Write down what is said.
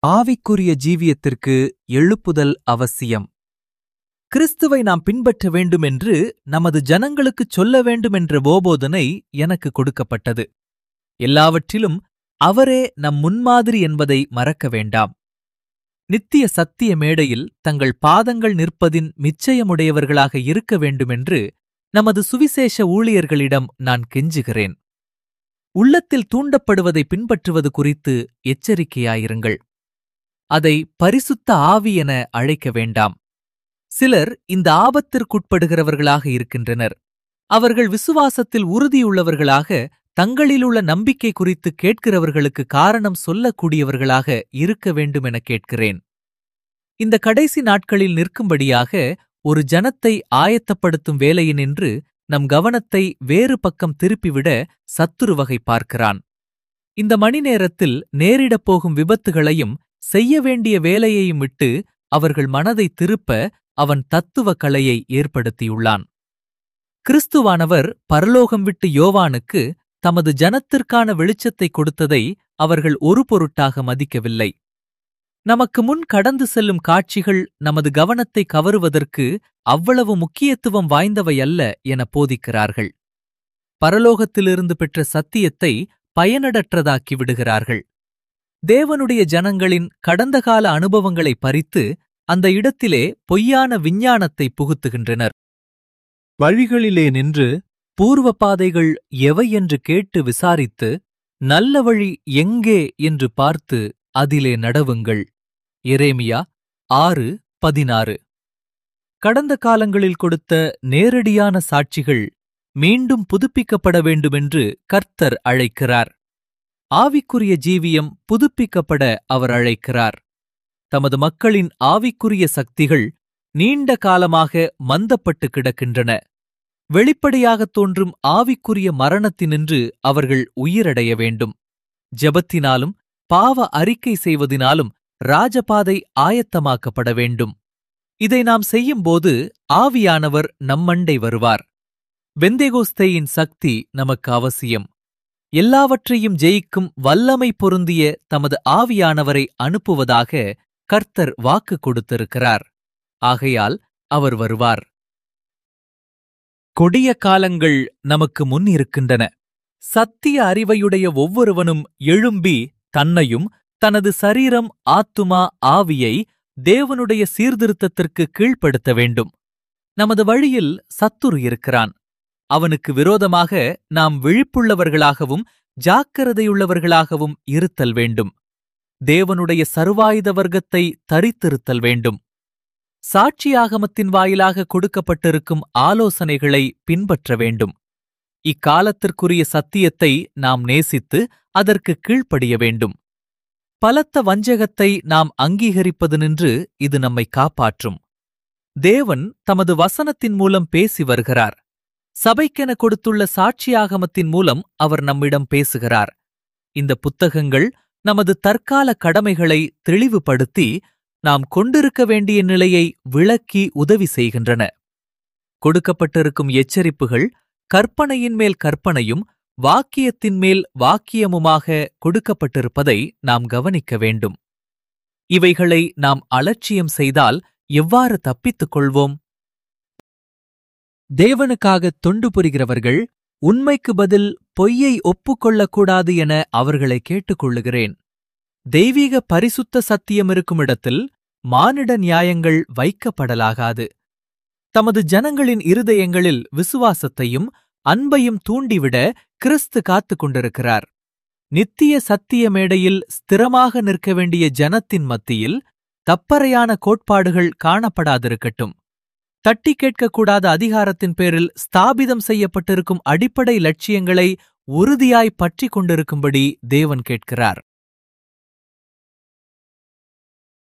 ஆவிக்குரிய ஜீவியத்திற்கு எழுப்புதல் அவசியம் கிறிஸ்துவை நாம் பின்பற்ற வேண்டுமென்று நமது ஜனங்களுக்குச் சொல்ல வேண்டுமென்ற போபோதனை எனக்கு கொடுக்கப்பட்டது எல்லாவற்றிலும் அவரே நம் முன்மாதிரி என்பதை மறக்க வேண்டாம் நித்திய சத்திய மேடையில் தங்கள் பாதங்கள் நிற்பதின் நிச்சயமுடையவர்களாக இருக்க வேண்டுமென்று நமது சுவிசேஷ ஊழியர்களிடம் நான் கெஞ்சுகிறேன் உள்ளத்தில் தூண்டப்படுவதை பின்பற்றுவது குறித்து எச்சரிக்கையாயிருங்கள் அதை பரிசுத்த ஆவி என அழைக்க வேண்டாம் சிலர் இந்த ஆபத்திற்குட்படுகிறவர்களாக இருக்கின்றனர் அவர்கள் விசுவாசத்தில் உறுதியுள்ளவர்களாக தங்களிலுள்ள நம்பிக்கை குறித்து கேட்கிறவர்களுக்கு காரணம் சொல்லக்கூடியவர்களாக இருக்க வேண்டும் என கேட்கிறேன் இந்த கடைசி நாட்களில் நிற்கும்படியாக ஒரு ஜனத்தை ஆயத்தப்படுத்தும் வேலையினின்று நம் கவனத்தை வேறு பக்கம் திருப்பிவிட சத்துரு வகை பார்க்கிறான் இந்த மணி நேரத்தில் நேரிடப் போகும் விபத்துகளையும் செய்ய வேண்டிய வேலையையும் விட்டு அவர்கள் மனதை திருப்ப அவன் தத்துவ கலையை ஏற்படுத்தியுள்ளான் கிறிஸ்துவானவர் பரலோகம் விட்டு யோவானுக்கு தமது ஜனத்திற்கான வெளிச்சத்தை கொடுத்ததை அவர்கள் ஒரு பொருட்டாக மதிக்கவில்லை நமக்கு முன் கடந்து செல்லும் காட்சிகள் நமது கவனத்தை கவருவதற்கு அவ்வளவு முக்கியத்துவம் வாய்ந்தவை அல்ல என போதிக்கிறார்கள் பரலோகத்திலிருந்து பெற்ற சத்தியத்தை பயனடற்றதாக்கி விடுகிறார்கள் தேவனுடைய ஜனங்களின் கடந்த கால அனுபவங்களை பறித்து அந்த இடத்திலே பொய்யான விஞ்ஞானத்தை புகுத்துகின்றனர் வழிகளிலே நின்று பூர்வ பாதைகள் எவை என்று கேட்டு விசாரித்து நல்ல வழி எங்கே என்று பார்த்து அதிலே நடவுங்கள் எரேமியா ஆறு பதினாறு கடந்த காலங்களில் கொடுத்த நேரடியான சாட்சிகள் மீண்டும் புதுப்பிக்கப்பட வேண்டுமென்று கர்த்தர் அழைக்கிறார் ஆவிக்குரிய ஜீவியம் புதுப்பிக்கப்பட அவர் அழைக்கிறார் தமது மக்களின் ஆவிக்குரிய சக்திகள் நீண்ட காலமாக மந்தப்பட்டு கிடக்கின்றன வெளிப்படையாகத் தோன்றும் ஆவிக்குரிய மரணத்தினின்று அவர்கள் உயிரடைய வேண்டும் ஜெபத்தினாலும் பாவ அறிக்கை செய்வதினாலும் ராஜபாதை ஆயத்தமாக்கப்பட வேண்டும் இதை நாம் செய்யும்போது ஆவியானவர் நம்மண்டை வருவார் வெந்தேகோஸ்தேயின் சக்தி நமக்கு அவசியம் எல்லாவற்றையும் ஜெயிக்கும் வல்லமை பொருந்திய தமது ஆவியானவரை அனுப்புவதாக கர்த்தர் வாக்கு கொடுத்திருக்கிறார் ஆகையால் அவர் வருவார் கொடிய காலங்கள் நமக்கு முன் இருக்கின்றன சத்திய அறிவையுடைய ஒவ்வொருவனும் எழும்பி தன்னையும் தனது சரீரம் ஆத்துமா ஆவியை தேவனுடைய சீர்திருத்தத்திற்கு கீழ்ப்படுத்த வேண்டும் நமது வழியில் சத்துரு இருக்கிறான் அவனுக்கு விரோதமாக நாம் விழிப்புள்ளவர்களாகவும் ஜாக்கிரதையுள்ளவர்களாகவும் இருத்தல் வேண்டும் தேவனுடைய சர்வாயுத வர்க்கத்தை தரித்திருத்தல் வேண்டும் சாட்சியாகமத்தின் வாயிலாக கொடுக்கப்பட்டிருக்கும் ஆலோசனைகளை பின்பற்ற வேண்டும் இக்காலத்திற்குரிய சத்தியத்தை நாம் நேசித்து அதற்கு கீழ்ப்படிய வேண்டும் பலத்த வஞ்சகத்தை நாம் அங்கீகரிப்பது நின்று இது நம்மை காப்பாற்றும் தேவன் தமது வசனத்தின் மூலம் பேசி வருகிறார் சபைக்கென கொடுத்துள்ள சாட்சியாகமத்தின் மூலம் அவர் நம்மிடம் பேசுகிறார் இந்த புத்தகங்கள் நமது தற்கால கடமைகளை தெளிவுபடுத்தி நாம் கொண்டிருக்க வேண்டிய நிலையை விளக்கி உதவி செய்கின்றன கொடுக்கப்பட்டிருக்கும் எச்சரிப்புகள் கற்பனையின் மேல் கற்பனையும் வாக்கியத்தின் மேல் வாக்கியமுமாக கொடுக்கப்பட்டிருப்பதை நாம் கவனிக்க வேண்டும் இவைகளை நாம் அலட்சியம் செய்தால் எவ்வாறு தப்பித்துக் கொள்வோம் தேவனுக்காக தொண்டு புரிகிறவர்கள் உண்மைக்கு பதில் பொய்யை ஒப்புக்கொள்ளக்கூடாது என அவர்களை கேட்டுக்கொள்ளுகிறேன் தெய்வீக பரிசுத்த சத்தியம் இருக்கும் இடத்தில் மானிட நியாயங்கள் வைக்கப்படலாகாது தமது ஜனங்களின் இருதயங்களில் விசுவாசத்தையும் அன்பையும் தூண்டிவிட கிறிஸ்து காத்துக் கொண்டிருக்கிறார் நித்திய சத்திய மேடையில் ஸ்திரமாக நிற்க வேண்டிய ஜனத்தின் மத்தியில் தப்பறையான கோட்பாடுகள் காணப்படாதிருக்கட்டும் தட்டி கேட்கக்கூடாத அதிகாரத்தின் பேரில் ஸ்தாபிதம் செய்யப்பட்டிருக்கும் அடிப்படை லட்சியங்களை உறுதியாய் பற்றிக் கொண்டிருக்கும்படி தேவன் கேட்கிறார்